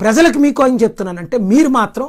ప్రజలకు మీకు ఏం చెప్తున్నానంటే మీరు మాత్రం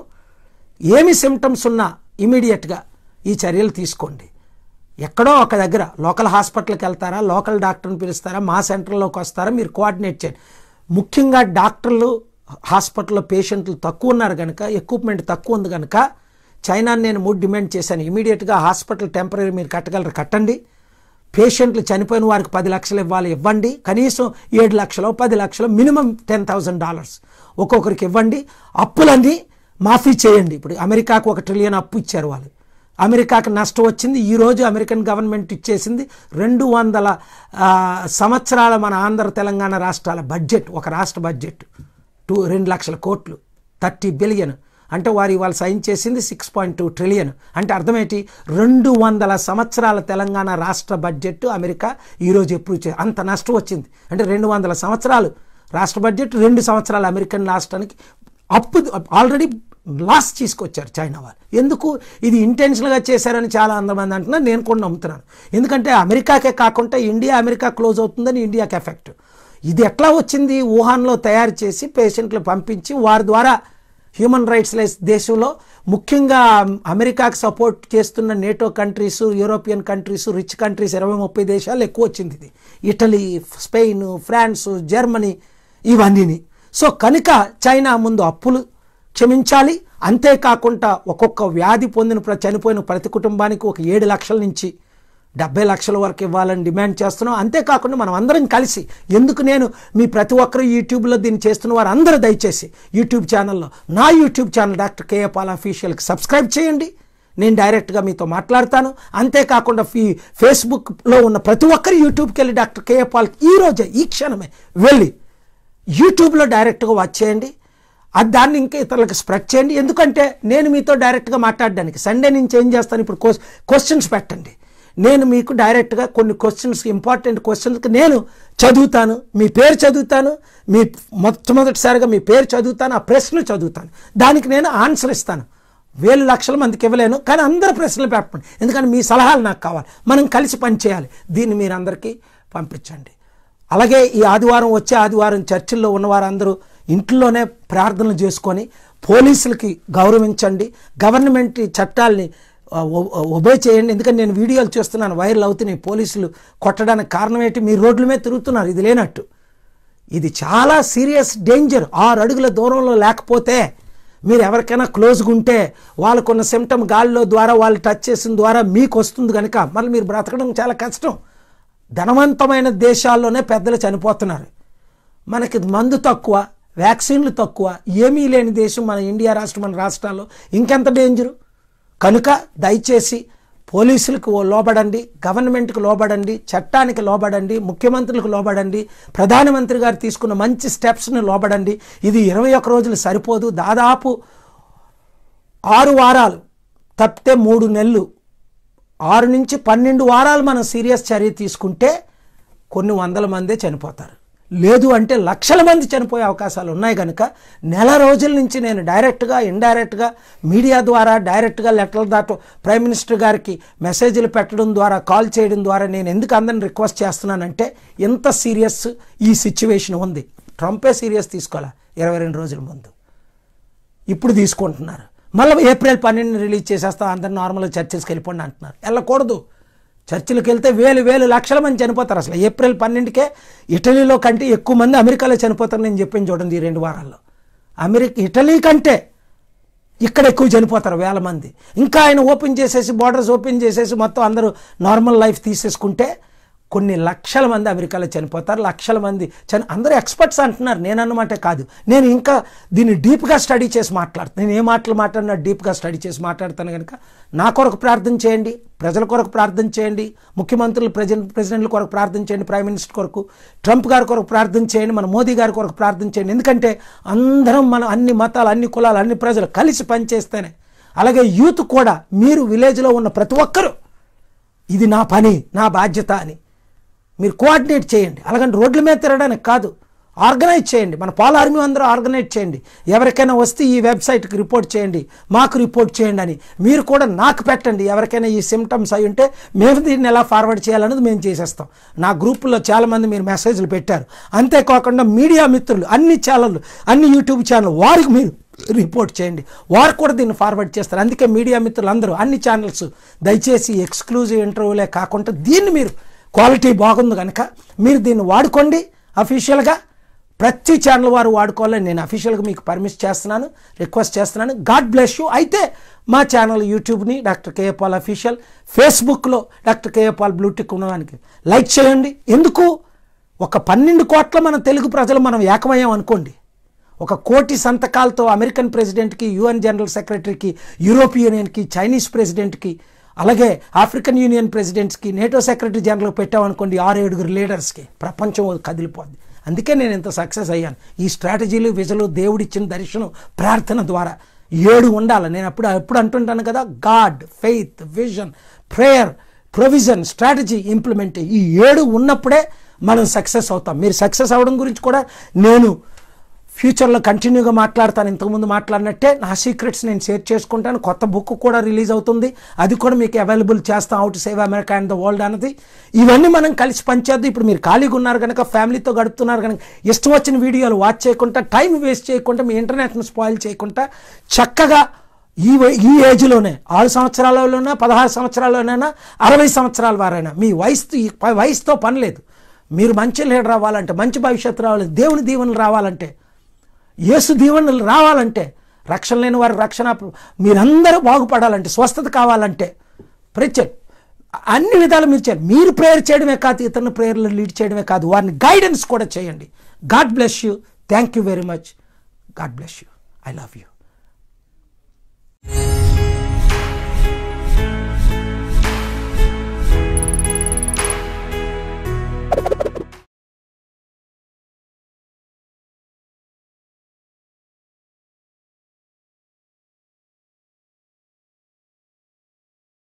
ఏమి సిమ్టమ్స్ ఉన్నా ఇమీడియట్గా ఈ చర్యలు తీసుకోండి ఎక్కడో ఒక దగ్గర లోకల్ హాస్పిటల్కి వెళ్తారా లోకల్ డాక్టర్ని పిలుస్తారా మా సెంటర్లోకి వస్తారా మీరు కోఆర్డినేట్ చేయండి ముఖ్యంగా డాక్టర్లు హాస్పిటల్లో పేషెంట్లు తక్కువ ఉన్నారు కనుక ఎక్విప్మెంట్ తక్కువ ఉంది కనుక చైనాని నేను మూడు డిమాండ్ చేశాను ఇమీడియట్గా హాస్పిటల్ టెంపరీ మీరు కట్టగలరు కట్టండి పేషెంట్లు చనిపోయిన వారికి పది లక్షలు ఇవ్వాలి ఇవ్వండి కనీసం ఏడు లక్షలు పది లక్షలు మినిమం టెన్ థౌజండ్ డాలర్స్ ఒక్కొక్కరికి ఇవ్వండి అప్పులన్నీ మాఫీ చేయండి ఇప్పుడు అమెరికాకు ఒక ట్రిలియన్ అప్పు ఇచ్చారు వాళ్ళు అమెరికాకి నష్టం వచ్చింది ఈరోజు అమెరికన్ గవర్నమెంట్ ఇచ్చేసింది రెండు వందల ఆ, సంవత్సరాల మన ఆంధ్ర తెలంగాణ రాష్ట్రాల బడ్జెట్ ఒక రాష్ట్ర బడ్జెట్ టూ రెండు లక్షల కోట్లు థర్టీ బిలియన్ అంటే వారు ఇవాళ సైన్ చేసింది సిక్స్ పాయింట్ టూ ట్రిలియన్ అంటే అర్థమేంటి రెండు వందల సంవత్సరాల తెలంగాణ రాష్ట్ర బడ్జెట్ అమెరికా ఈరోజు ఎప్పుడు చే అంత నష్టం వచ్చింది అంటే రెండు వందల సంవత్సరాలు రాష్ట్ర బడ్జెట్ రెండు సంవత్సరాలు అమెరికన్ రాష్ట్రానికి అప్పు ఆల్రెడీ లాస్ తీసుకొచ్చారు చైనా వాళ్ళు ఎందుకు ఇది ఇంటెన్షనల్గా చేశారని చాలా అందమంది అంటున్నారు నేను కూడా నమ్ముతున్నాను ఎందుకంటే అమెరికాకే కాకుండా ఇండియా అమెరికా క్లోజ్ అవుతుందని ఇండియాకి ఎఫెక్ట్ ఇది ఎట్లా వచ్చింది వుహాన్లో తయారు చేసి పేషెంట్లు పంపించి వారి ద్వారా హ్యూమన్ రైట్స్ లెస్ దేశంలో ముఖ్యంగా అమెరికాకి సపోర్ట్ చేస్తున్న NATO countries European countries rich countries ఇరవై ముప్పై దేశాలు ఎక్కువ వచ్చింది ఇది ఇటలీ స్పెయిన్ ఫ్రాన్స్ జర్మనీ ఇవన్నీని సో కనుక చైనా ముందు అప్పులు క్షమించాలి అంతేకాకుండా ఒక్కొక్క వ్యాధి పొందిన ప్ర- చనిపోయిన ప్రతి కుటుంబానికి ఒక ఏడు లక్షల నుంచి డెబ్బై లక్షల వరకు ఇవ్వాలని డిమాండ్ చేస్తున్నాం అంతేకాకుండా మనం అందరం కలిసి ఎందుకు నేను మీ ప్రతి ఒక్కరు యూట్యూబ్లో దీన్ని చేస్తున్న వారు అందరూ దయచేసి యూట్యూబ్ ఛానల్లో నా YouTube channel doctor K A Paul అఫీషియల్కి సబ్స్క్రైబ్ చేయండి నేను డైరెక్ట్గా మీతో మాట్లాడతాను అంతేకాకుండా ఫీ ఫేస్బుక్లో ఉన్న ప్రతి ఒక్కరు యూట్యూబ్కి వెళ్ళి డాక్టర్ కేఏ పాల్కి ఈ రోజే ఈ క్షణమే వెళ్ళి యూట్యూబ్లో డైరెక్ట్గా వాచ్ చేయండి అది దాన్ని ఇంకా ఇతరులకు స్ప్రెడ్ చేయండి ఎందుకంటే నేను మీతో డైరెక్ట్గా మాట్లాడడానికి సండే నుంచి ఏం చేస్తాను ఇప్పుడు క్వశ్చన్స్ పెట్టండి నేను మీకు డైరెక్ట్గా కొన్ని క్వశ్చన్స్ ఇంపార్టెంట్ క్వశ్చన్స్కి నేను చదువుతాను మీ పేరు చదువుతాను మీ మొట్టమొదటిసారిగా మీ పేరు చదువుతాను ఆ ప్రశ్నలు చదువుతాను దానికి నేను ఆన్సర్ ఇస్తాను వేలు లక్షల మందికి ఇవ్వలేను కానీ అందరు ప్రశ్నలు పెట్టండి ఎందుకంటే మీ సలహాలు నాకు కావాలి మనం కలిసి పనిచేయాలి దీన్ని మీరు అందరికీ పంపించండి అలాగే ఈ ఆదివారం వచ్చే ఆదివారం చర్చిల్లో ఉన్న వారందరూ ఇంట్లోనే ప్రార్థనలు చేసుకొని పోలీసులకి గౌరవించండి గవర్నమెంట్ చట్టాలని ఆ, ఒ- ఒబే చేయండి ఎందుకంటే నేను వీడియోలు చూస్తున్నాను వైరల్ అవుతున్నాయి పోలీసులు కొట్టడానికి కారణం ఏంటి మీరు రోడ్ల మీద తిరుగుతున్నారు ఇది లేనట్టు ఇది చాలా సీరియస్ డేంజర్ ఆరు అడుగుల దూరంలో లేకపోతే మీరు ఎవరికైనా క్లోజ్గా ఉంటే వాళ్ళకున్న సిమ్టమ్ గాలిలో ద్వారా వాళ్ళు టచ్ చేసిన ద్వారా మీకు వస్తుంది కనుక మళ్ళీ మీరు బ్రతకడం చాలా కష్టం ధనవంతమైన దేశాల్లోనే పెద్దలు చనిపోతున్నారు మనకి మందు తక్కువ వ్యాక్సిన్లు తక్కువ ఏమీ లేని దేశం మన ఇండియా రాష్ట్రం మన రాష్ట్రాల్లో ఇంకెంత డేంజరు కనుక దయచేసి పోలీసులకు ఓ లోబడండి గవర్నమెంట్కి లోబడండి చట్టానికి లోబడండి ముఖ్యమంత్రులకు లోబడండి ప్రధానమంత్రి గారు తీసుకున్న మంచి స్టెప్స్ని లోబడండి ఇది ఇరవై ఒక్క రోజులు సరిపోదు దాదాపు ఆరు వారాలు తప్పితే మూడు నెలలు ఆరు నుంచి పన్నెండు వారాలు మనం సీరియస్ చర్య తీసుకుంటే కొన్ని వందల మందే చనిపోతారు లేదు అంటే లక్షల మంది చనిపోయే అవకాశాలు ఉన్నాయి కనుక నెల రోజుల నుంచి నేను డైరెక్ట్గా ఇండైరెక్ట్గా మీడియా ద్వారా డైరెక్ట్గా లెటర్ల దాటు ప్రైమ్ మినిస్టర్ గారికి మెసేజ్లు పెట్టడం ద్వారా కాల్ చేయడం ద్వారా నేను ఎందుకు అందరిని రిక్వెస్ట్ చేస్తున్నానంటే ఎంత సీరియస్ ఈ సిచ్యువేషన్ ఉంది ట్రంపే సీరియస్ తీసుకోవాలా ఇరవై రెండు రోజుల ముందు ఇప్పుడు తీసుకుంటున్నారు మళ్ళీ ఏప్రిల్ పన్నెండుని రిలీజ్ చేసేస్తాం అందరు నార్మల్గా చర్చిల్స్కి వెళ్ళిపోండి అంటున్నారు వెళ్ళకూడదు చర్చిలకు వెళ్తే వేలు వేలు లక్షల మంది చనిపోతారు అసలు ఏప్రిల్ పన్నెండుకే ఇటలీలో కంటే ఎక్కువ మంది అమెరికాలో చనిపోతారు నేను చెప్పాను చూడండి ఈ రెండు వారాల్లో అమెరికా ఇటలీ కంటే ఇక్కడ ఎక్కువ చనిపోతారు వేల మంది ఇంకా ఆయన ఓపెన్ చేసేసి బార్డర్స్ ఓపెన్ చేసేసి మొత్తం అందరూ నార్మల్ లైఫ్ తీసేసుకుంటే కొన్ని లక్షల మంది అమెరికాలో చనిపోతారు లక్షల మంది చని అందరూ ఎక్స్పర్ట్స్ అంటున్నారు నేను అన్నమాట కాదు నేను ఇంకా దీన్ని డీప్గా స్టడీ చేసి మాట్లాడుతాను నేను ఏ మాటలు మాట్లాడినా డీప్గా స్టడీ చేసి మాట్లాడతాను కనుక నా కొరకు ప్రార్థన చేయండి ప్రజల కొరకు ప్రార్థన చేయండి ముఖ్యమంత్రులు ప్రెసిడెంట్ ప్రెసిడెంట్ల కొరకు ప్రార్థన చేయండి ప్రైమ్ మినిస్టర్ కొరకు ట్రంప్ గారి కొరకు ప్రార్థన చేయండి మన మోదీ గారి కొరకు ప్రార్థన చేయండి ఎందుకంటే అందరం మన అన్ని మతాలు అన్ని కులాలు అన్ని ప్రజలు కలిసి పనిచేస్తేనే అలాగే యూత్ కూడా మీరు విలేజ్లో ఉన్న ప్రతి ఒక్కరూ ఇది నా పని నా బాధ్యత అని మీరు కోఆర్డినేట్ చేయండి అలాగంటే రోడ్ల మీద తిరగడానికి కాదు ఆర్గనైజ్ చేయండి మన పాల ఆర్మీ అందరూ ఆర్గనైజ్ చేయండి ఎవరికైనా వస్తే ఈ వెబ్సైట్కి రిపోర్ట్ చేయండి మాకు రిపోర్ట్ చేయండి అని మీరు కూడా నాకు పెట్టండి ఎవరికైనా ఈ సిమ్టమ్స్ అయి ఉంటే మేము దీన్ని ఎలా ఫార్వర్డ్ చేయాలన్నది మేము చేసేస్తాం నా గ్రూపుల్లో చాలామంది మీరు మెసేజ్లు పెట్టారు అంతేకాకుండా మీడియా మిత్రులు అన్ని ఛానళ్ళు అన్ని యూట్యూబ్ ఛానల్ వారికి మీరు రిపోర్ట్ చేయండి వారు కూడా దీన్ని ఫార్వర్డ్ చేస్తారు అందుకే మీడియా మిత్రులు అందరూ అన్ని ఛానల్స్ దయచేసి ఎక్స్క్లూజివ్ ఇంటర్వ్యూలే కాకుండా దీన్ని మీరు క్వాలిటీ బాగుంది కనుక మీరు దీన్ని వాడుకోండి అఫీషియల్గా ప్రతి ఛానల్ వారు వాడుకోవాలని నేను అఫీషియల్గా మీకు పర్మిషన్ చేస్తున్నాను రిక్వెస్ట్ చేస్తున్నాను గాడ్ బ్లెస్ యూ అయితే మా ఛానల్ యూట్యూబ్ని డాక్టర్ కేఏ పాల్ అఫీషియల్ ఫేస్బుక్లో డాక్టర్ కేఏ పాల్ బ్లూటిక్ ఉన్నదానికి లైక్ చేయండి ఎందుకు ఒక పన్నెండు కోట్ల మన తెలుగు ప్రజలు మనం ఏకమయ్యాం అనుకోండి ఒక కోటి సంతకాలతో అమెరికన్ ప్రెసిడెంట్కి యుఎన్ జనరల్ సెక్రటరీకి యూరోపియన్ యూనియన్కి చైనీస్ ప్రెసిడెంట్కి అలాగే ఆఫ్రికన్ యూనియన్ ప్రెసిడెంట్స్కి నేటో సెక్రటరీ జనరల్ పెట్టామనుకోండి ఆరు ఏడుగురు లీడర్స్కి ప్రపంచం కదిలిపోద్ది అందుకే నేను ఇంత సక్సెస్ అయ్యాను ఈ స్ట్రాటజీలు విజలు దేవుడిచ్చిన దర్శనం ప్రార్థన ద్వారా ఏడు ఉండాలి నేను అప్పుడు ఎప్పుడు అంటుంటాను కదా God faith vision prayer provision strategy implement ఈ ఏడు ఉన్నప్పుడే మనం సక్సెస్ అవుతాం మీరు సక్సెస్ అవ్వడం గురించి కూడా నేను ఫ్యూచర్లో కంటిన్యూగా మాట్లాడతాను ఇంతకుముందు మాట్లాడినట్టే నా సీక్రెట్స్ నేను షేర్ చేసుకుంటాను కొత్త బుక్ కూడా రిలీజ్ అవుతుంది అది కూడా మీకు అవైలబుల్ చేస్తాం out save America and the world అన్నది ఇవన్నీ మనం కలిసి పనిచేద్దాం ఇప్పుడు మీరు ఖాళీగా ఉన్నారు కనుక ఫ్యామిలీతో గడుపుతున్నారు కనుక ఇష్టం వచ్చిన వీడియోలు వాచ్ చేయకుండా టైం వేస్ట్ చేయకుండా మీ ఇంటర్నెట్ను స్పాయిల్ చేయకుండా చక్కగా ఈ వయ- ఈ ఏజ్లోనే ఆరు సంవత్సరాలలోనే పదహారు సంవత్సరాల్లోనైనా అరవై సంవత్సరాల వారైనా మీ వయసు ఈ ప- వయసుతో పని లేదు మీరు మంచి లీడర్ రావాలంటే మంచి భవిష్యత్తు రావాలి దేవుని దీవెనలు రావాలంటే యేసు దీవెనలు రావాలంటే రక్షణ లేని వారి రక్షణ మీరందరూ బాగుపడాలంటే స్వస్థత కావాలంటే ప్రత్యేక అన్ని విధాలు మీరు చేయండి మీరు ప్రేయర్ చేయడమే కాదు ఇతరులను ప్రేయర్లు లీడ్ చేయడమే కాదు వారిని గైడెన్స్ కూడా చేయండి God bless you thank you very much God bless you I love you